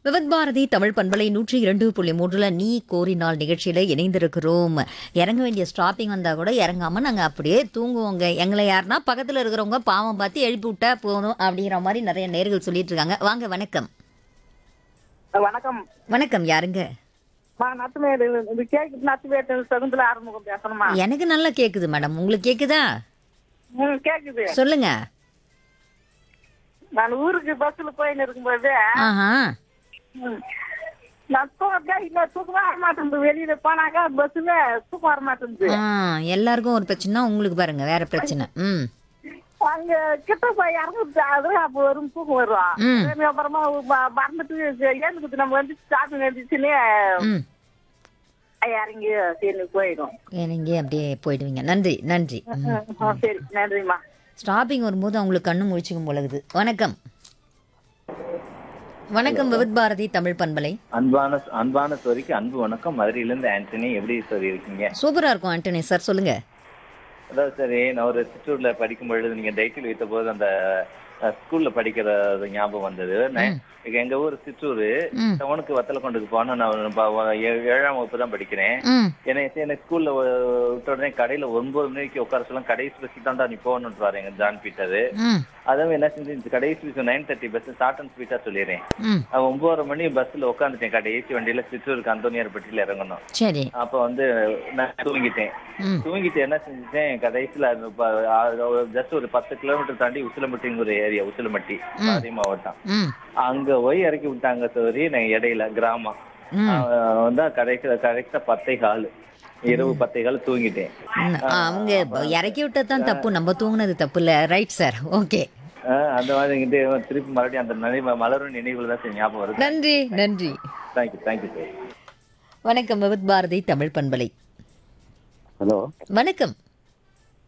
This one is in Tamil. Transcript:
விவத் பாரதி தமிழ் பண்பலை நூற்றி இரண்டு புள்ளி மூன்றுல நீ கோரினால் நிகழ்ச்சியில இணைந்திருக்கிறோம் இறங்க வேண்டிய ஸ்டாப்பிங் வந்தா கூட இறங்காம நாங்க அப்படியே தூங்குவோங்க எங்களை யாருன்னா பக்கத்துல இருக்கிறவங்க பாவம் பார்த்து எழுப்பி விட்டா போதும் அப்படிங்கிற மாதிரி நிறைய நேர்கள் சொல்லிட்டு இருக்காங்க வாங்க வணக்கம் வணக்கம் வணக்கம் யாருங்க மா நத்துமேடு இது கேக்கு நத்துமேடு சகுந்தல ஆறுமுகம் பேசணுமா எனக்கு நல்லா கேக்குது மேடம் உங்களுக்கு கேக்குதா ம் கேக்குது சொல்லுங்க நான் ஊருக்கு பஸ்ல போயின்னு இருக்கும்போது ஆஹா ம், நான் தூக்கம் இல்ல தூக்கம் வர மாட்டேங்குது வெளியில போனாக்கா பஸ்ல தூக்கம் வர மாட்டேங்குது ஆ, எல்லாருக்கும் ஒரு பிரச்சனை உங்களுக்கு பாருங்க வேற பிரச்சனை ம் அங்க கிட்ட போய் இறங்குது அது அப்போ வரும் தூக்கம் வரும் ம். சரி, அப்புறமா ம- மறந்துட்டு ஏந்துக்குது நம்ம வந்து ஸ்டார்ட் எழுதிச்சுன்னே ம் இறங்கி சரி போயிடும் நீங்க அப்படியே போயிடுவீங்க நன்றி நன்றி ம். ஆ, சரி நன்றிம்மா ஸ்டாப்பிங் வரும்போது அவங்களுக்கு கண்ணு முழிச்சுக்கும் போலகுது வணக்கம் வணக்கம் விவித் பாரதி தமிழ் பண்பலை அன்பான அன்பான சோரிக்கு அன்பு வணக்கம் மதுரையிலேருந்து ஆண்டனி எப்படி சோரி இருக்கீங்க சூப்பரா இருக்கும் ஆண்டனி சார் சொல்லுங்க அதாவது சரி நான் ஒரு சிற்றூர்ல படிக்கும் பொழுது நீங்க டைட்டில் வைத்த போது அந்த அஹ், ஸ்கூல்ல படிக்கிற ஒரு ஞாபகம் வந்தது நான் இங்க எங்க ஊர் சிற்றூர் ம் டவுனுக்கு வத்தல கொண்டுக்கு போனோம் நான் ப- வ- ஏ- ஏழாம் வகுப்பு தான் படிக்கிறேன் ம் எனக்கு எனக்கு ஸ்கூல்ல விட்ட உடனே கடையில ஒன்பது மணிக்கு உட்கார சொல்ல கடைசி பஸ் தான்டா நீ போகணுன்றாரு எங்க ஜான் பீட்டர் ம் அதான் என்ன செஞ்சு கடைசி bus nine thirty bus short and ஸ்வீட்டா சொல்லிடுறேன் ம் அவன் ஒன்பதரை மணி பஸ்ல உட்காந்துட்டேன் கடைசி வண்டியில சிற்றூருக்கு அந்தோனியார்பட்டியில இறங்கணும் சரி அப்ப வந்து நான் தூங்கிட்டேன் ம் தூங்கிட்டு என்ன செஞ்சுட்டேன் கடைசியில ஜஸ்ட் ஒரு பத்து கிலோமீட்டர் தாண்டி உசிலம்பட்டிங்கிற ஏரியா உசிலம்பட்டி மாரி மாவட்டம் ம் அங்க போய் இறக்கி விட்டாங்க சோரி நான் இடையில கிராமம் ம் அவன் வந்து கடைசியில கரெக்டா பத்தே கால் இரவு பத்தே கால் தூங்கிட்டேன் ம், அவங்க இறக்கி விட்டது தான் தப்பு நம்ம தூங்குனது தப்பு இல்ல ரைட் சார் ஓகே ஆஹ் அந்த மாதிரி இங்கிட்டு திருப்பி மறுபடியும் அந்த நினைவு மலரும் நினைவுகள் தான் சரி ஞாபகம் வருது நன்றி நன்றி தேங்க்யூ தேங்க்யூ சார் வணக்கம் விவித் பாரதி தமிழ் பண்பலை ஹலோ வணக்கம்